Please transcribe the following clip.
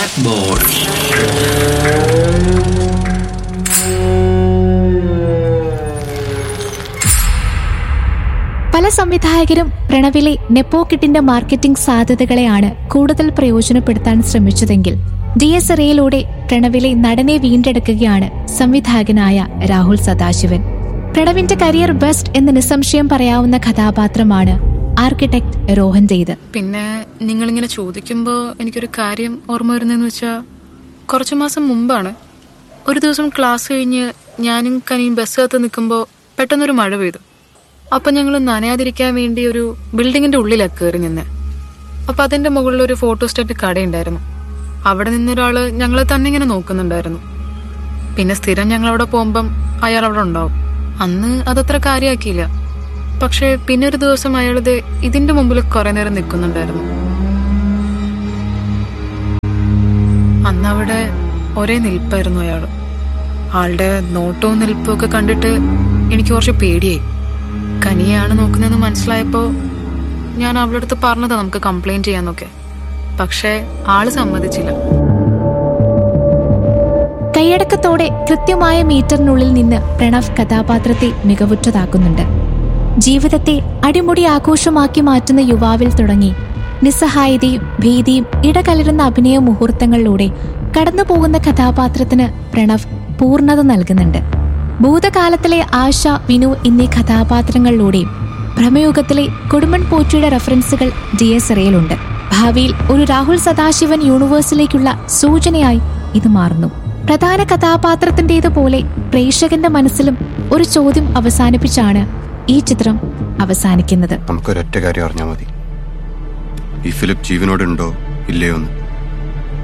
Blackboard. പല സംവിധായകരും പ്രണവിലെ നെപ്പോക്കിട്ടിന്റെ marketing സാധ്യതകളെയാണ് കൂടുതൽ പ്രയോജനപ്പെടുത്താൻ ശ്രമിച്ചതെങ്കിൽ ഡി എസ് എറയിലൂടെ പ്രണവിലെ നടനെ വീണ്ടെടുക്കുകയാണ് സംവിധായകനായ രാഹുൽ സദാശിവൻ പ്രണവിന്റെ കരിയർ ബെസ്റ്റ് എന്ന് നിസ്സംശയം പറയാവുന്ന കഥാപാത്രമാണ് ആർക്കിടെക്ട് രോഹന്റേത് പിന്നെ നിങ്ങളിങ്ങനെ ചോദിക്കുമ്പോൾ എനിക്കൊരു കാര്യം ഓർമ്മ വരുന്നതെന്ന് വെച്ചാൽ കുറച്ച് മാസം മുമ്പാണ് ഒരു ദിവസം ക്ലാസ് കഴിഞ്ഞ് ഞാനും കനിയും ബസ്സിനകത്ത് നിൽക്കുമ്പോൾ പെട്ടെന്നൊരു മഴ പെയ്തു അപ്പം ഞങ്ങൾ നനയാതിരിക്കാൻ വേണ്ടി ഒരു ബിൽഡിങ്ങിന്റെ ഉള്ളിലാണ് കയറി നിന്ന് അപ്പം അതിന്റെ മുകളിൽ ഒരു ഫോട്ടോ സ്റ്റേറ്റ് കടയുണ്ടായിരുന്നു അവിടെ നിന്നൊരാള് ഞങ്ങളെ തന്നെ ഇങ്ങനെ നോക്കുന്നുണ്ടായിരുന്നു പിന്നെ സ്ഥിരം ഞങ്ങൾ അവിടെ പോകുമ്പം അയാൾ അവിടെ ഉണ്ടാവും അന്ന് അതത്ര കാര്യമാക്കിയില്ല പക്ഷെ പിന്നെ ഒരു ദിവസം അയാളത് ഇതിന്റെ മുമ്പിൽ കുറെ നേരം നിൽക്കുന്നുണ്ടായിരുന്നു അന്ന് അവിടെ ഒരേ നിൽപ്പായിരുന്നു അയാള് ആളുടെ നോട്ടവും നിൽപ്പും ഒക്കെ കണ്ടിട്ട് എനിക്ക് കുറച്ച് പേടിയായി കനിയാണ് നോക്കുന്നതെന്ന് മനസ്സിലായപ്പോ ഞാൻ അവളുടെ അടുത്ത് പറഞ്ഞതാ നമുക്ക് കംപ്ലൈന്റ് ചെയ്യാന്നൊക്കെ പക്ഷെ ആള് സമ്മതിച്ചില്ല കൈയടക്കത്തോടെ കൃത്യമായ മീറ്ററിനുള്ളിൽ നിന്ന് പ്രണവ് കഥാപാത്രത്തെ മികവുറ്റതാക്കുന്നുണ്ട് ജീവിതത്തെ അടിമുടി ആഘോഷമാക്കി മാറ്റുന്ന യുവാവിൽ തുടങ്ങി നിസ്സഹായതയും ഭീതിയും ഇടകലരുന്ന അഭിനയ മുഹൂർത്തങ്ങളിലൂടെ കടന്നുപോകുന്ന കഥാപാത്രത്തിന് പ്രണവ് പൂർണ്ണത നൽകുന്നുണ്ട് ഭൂതകാലത്തിലെ ആശ വിനു എന്നീ കഥാപാത്രങ്ങളിലൂടെയും ഭ്രമയുഗത്തിലെ കൊടുമൺ പോറ്റിയുടെ റെഫറൻസുകൾ ഡി എസ് എറയിലുണ്ട് ഭാവിയിൽ ഒരു രാഹുൽ സദാശിവൻ യൂണിവേഴ്സിലേക്കുള്ള സൂചനയായി ഇത് മാറുന്നു പ്രധാന കഥാപാത്രത്തിൻ്റെതുപോലെ പ്രേക്ഷകന്റെ മനസ്സിലും ഒരു ചോദ്യം അവസാനിപ്പിച്ചാണ് ഈ ചിത്രം അവസാനിക്കുന്നത് നമുക്കൊരൊറ്റ കാര്യം അറിഞ്ഞാൽ മതി ഈ ഫിലിപ്പ് ജീവനോടുണ്ടോ ഇല്ലയോ എന്ന്